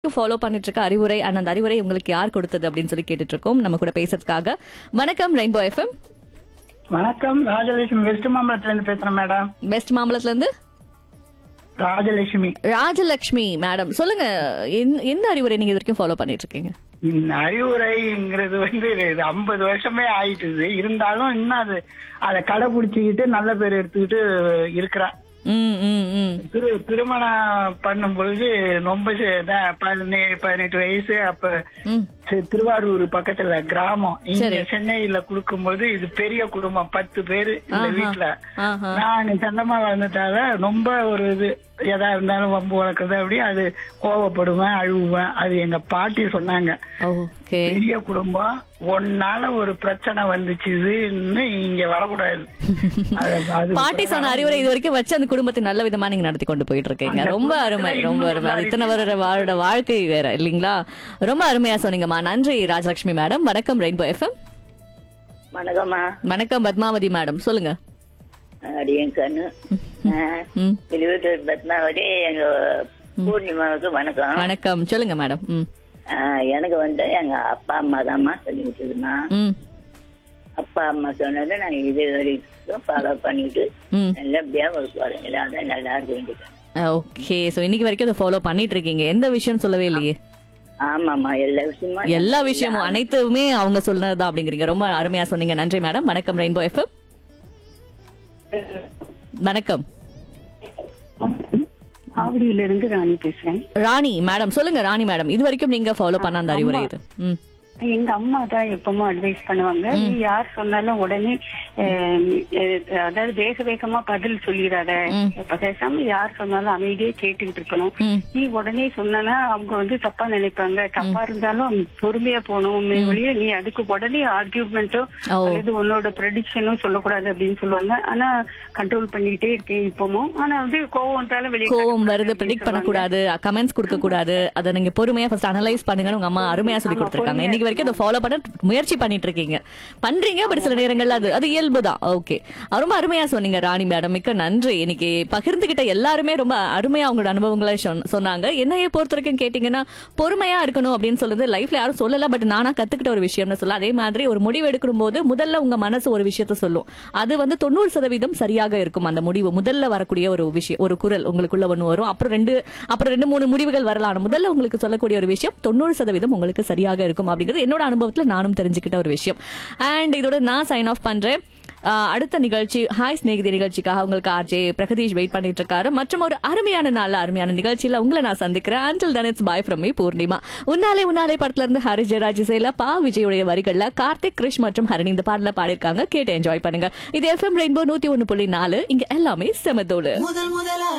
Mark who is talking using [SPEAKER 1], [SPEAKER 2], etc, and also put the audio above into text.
[SPEAKER 1] Follow பண்ணிட்டு இருக்க அறிவுரை and அந்த அறிவுரை உங்களுக்கு யார் கொடுத்தது அப்படின்னு சொல்லி கேட்டுட்டு இருக்கோம் நம்ம கூட பேசுறதுக்காக வணக்கம் ரெயின்போ எஃப்எம்
[SPEAKER 2] வணக்கம் ராஜலட்சுமி வெஸ்ட் மாம்பலத்துல இருந்து பேசுறேன் மேடம்
[SPEAKER 1] பெஸ்ட் மாம்பலத்துல இருந்து
[SPEAKER 2] ராஜலட்சுமி
[SPEAKER 1] ராஜலட்சுமி மேடம் சொல்லுங்க எந்த- எந்த அறிவுரை நீங்க இது வரைக்கும் ஃபாலோ பண்ணிட்டு இருக்கீங்க
[SPEAKER 2] இந்த அறிவுரைங்கிறது வந்து இது ஐம்பது வருஷமே ஆயிட்டுது இருந்தாலும் இன்னும் அது அதை கடைபிடிச்சுக்கிட்டு நல்ல பேர் எடுத்துக்கிட்டு இருக்கிறா
[SPEAKER 1] ம் ம் ம்
[SPEAKER 2] திரு திருமணம் பண்ணும் பொழுது ரொம்ப சே- தான் பதினே- பதினெட்டு வயசு அப்ப
[SPEAKER 1] ம்
[SPEAKER 2] சி- திருவாரூர் பக்கத்துல கிராமம் இங்க
[SPEAKER 1] சரி.
[SPEAKER 2] சென்னையில குடுக்கும்போது இது பெரிய குடும்பம் பத்து பேரு இந்த
[SPEAKER 1] ஆஹா.
[SPEAKER 2] வீட்டுல
[SPEAKER 1] ஆஹா.
[SPEAKER 2] நான் சொந்தமா வளர்ந்துட்டால ரொம்ப ஒரு இது எதா இருந்தாலும் வம்பு வளர்க்கறது அப்படி அது கோவப்படுவேன் அழுவேன் அது எங்க பாட்டி சொன்னாங்க
[SPEAKER 1] ஓகே
[SPEAKER 2] பெரிய குடும்பம் ஒன்னால ஒரு பிரச்சனை வந்துச்சுன்னு இங்க வரக்கூடாது அது- அது
[SPEAKER 1] பாட்டி சொன்ன அறிவுரை இது வரைக்கும் வச்சு அந்த குடும்பத்தை நல்ல விதமா நீங்க நடத்தி கொண்டு போயிட்டு இருக்கீங்க ரொம்ப அருமை ரொம்ப அருமை அது இத்தனை வருட வாழோட வாழ்க்கை வேற இல்லீங்களா ரொம்ப அருமையா சொன்னீங்கம்மா நன்றி ராஜலட்சுமி மேடம் வணக்கம் ரெயின்போ எஃப்எம்
[SPEAKER 3] வணக்கம்மா
[SPEAKER 1] வணக்கம் பத்மாவதி மேடம் சொல்லுங்க
[SPEAKER 3] அடியன் கண்ணு
[SPEAKER 1] ம்
[SPEAKER 3] வெளியூர் பத்மாவதி எங்க பூர்ணிமாவுக்கு வணக்கம்
[SPEAKER 1] வணக்கம் சொல்லுங்க மேடம் ம்
[SPEAKER 3] ஆ, எனக்கு வந்து எங்க அப்பா அம்மா தான்மா சொல்லி கொடுத்ததுமா
[SPEAKER 1] ம்
[SPEAKER 3] அப்பா அம்மா சொன்னதை நான் இது வரைக்கும் ஃபாலோ பண்ணிட்டு
[SPEAKER 1] ம்
[SPEAKER 3] நல்லபடியா ஒரு குழந்தைங்கள அதான் நல்லா இருந்துட்டேன்
[SPEAKER 1] ஓகே சோ இன்னைக்கு வரைக்கும் அதை ஃபாலோ பண்ணிட்டு இருக்கீங்க எந்த விஷயம் சொல்லவே இல்லையே
[SPEAKER 3] ஆமாம்மா எல்லா விஷயமும்
[SPEAKER 1] எல்லா விஷயமும் அனைத்துமே அவங்க சொன்னதுதான் அப்படிங்கிறீங்க ரொம்ப அருமையா சொன்னீங்க நன்றி மேடம் வணக்கம் ரெயின்போ எஃப்எம் வணக்கம்
[SPEAKER 4] ஆவடியில இருந்து ராணி பேசுறேன்
[SPEAKER 1] ராணி மேடம் சொல்லுங்க ராணி மேடம் இது வரைக்கும் நீங்க ஃபாலோ பண்ண அந்த அறிவுரை இது ம்
[SPEAKER 4] எங்க அம்மா தான் எப்பவும் அட்வைஸ் பண்ணுவாங்க நீ யார் சொன்னாலும் உடனே அஹ், அஹ், அதாவது வேக வேகமா பதில் சொல்லிடாத இப்ப பேசாம யார் சொன்னாலும் அமைதியே கேட்டுக்கிட்டு இருக்கணும்
[SPEAKER 1] ம்.
[SPEAKER 4] நீ உடனே சொன்னா அவங்க வந்து தப்பா நினைப்பாங்க தப்பா இருந்தாலும் பொறுமையா போகணும் வெளியே நீ அதுக்கு உடனே ஆர்கியூமெண்ட்டோ
[SPEAKER 1] ஓ.
[SPEAKER 4] அல்லது உன்னோட ப்ரெடிக்ஷனும் சொல்லக்கூடாது அப்படின்னு சொல்லுவாங்க ஆனா கண்ட்ரோல் பண்ணிக்கிட்டே இருக்கேன் இப்பவும் ஆனா வந்து கோவம் வந்தாலும் வெளியே
[SPEAKER 1] கோவம் வருது ப்ரெடிக்ட் பண்ணக்கூடாது கமெண்ட்ஸ் கொடுக்க கூடாது அதை நீங்க பொறுமையா ஃபர்ஸ்ட் அனலைஸ் பண்ணுங்கன்னு உங்க அம்மா அருமையா சொல்லி கொடுத்துருக்காங்க இன்னைக்கு வரைக்கும் அதை ஃபாலோ பண்ண முயற்சி பண்ணிட்டு இருக்கீங்க பண்றீங்க பட் சில நேரங்கள்ல அது அது இயல்பு தான் ஓகே ரொம்ப அருமையா சொன்னீங்க ராணி மேடம் மிக்க நன்றி இன்னைக்கு பகிர்ந்துகிட்ட எல்லாருமே ரொம்ப அருமையா அவங்களோட அனுபவங்களை சொன்ன- சொன்னாங்க என்னைய பொறுத்த வரைக்கும் கேட்டீங்கன்னா பொறுமையா இருக்கணும் அப்படின்னு சொல்லுது லைஃப்ல யாரும் சொல்லல பட் நானா கத்துக்கிட்ட ஒரு விஷயம்னு சொல்ல அதே மாதிரி ஒரு முடிவு எடுக்கும் போது முதல்ல உங்க மனசு ஒரு விஷயத்த சொல்லும் அது வந்து தொண்ணூறு சதவீதம் சரியாக இருக்கும் அந்த முடிவு முதல்ல வரக்கூடிய ஒரு விஷயம் ஒரு குரல் உங்களுக்குள்ள ஒண்ணு வரும் அப்புறம் ரெண்டு அப்புறம் ரெண்டு மூணு முடிவுகள் வரலாம் ஆனா முதல்ல உங்களுக்கு சொல்லக்கூடிய ஒரு விஷயம் தொண்ணூறு சதவீதம் உங்களுக்கு சரியாக இருக்கும் அப்படிங்கிறது என்னோட அனுபவத்துல நானும் தெரிஞ்சுக்கிட்ட ஒரு விஷயம் அண்ட் இதோட நான் சைன் ஆஃப் பண்றேன் ஆஹ் அடுத்த நிகழ்ச்சி ஹாய் ஸ்நேகிதி நிகழ்ச்சிக்காக உங்களுக்கு ஆர்ஜே பிரகதீஷ் வெயிட் பண்ணிட்டு இருக்காரு மற்றும் ஒரு அருமையான நாள்ல அருமையான நிகழ்ச்சியில உங்களை நான் சந்திக்கிறேன் until then it's bye from me Poornima Unnale Unnale படத்துல இருந்து ஹரி ஜெயராஜ் இசையில பா விஜயுடைய வரிகள்ல கார்த்திக் கிருஷ் மற்றும் ஹரணி இந்த பாடல பாடிருக்காங்க கேட்டு என்ஜாய் பண்ணுங்க இது எஃப்எம் ரெயின்போ நூத்தி ஒன்னு புள்ளி நாலு இங்க எல்லாமே செமத்தோடு
[SPEAKER 5] முதல் முதலா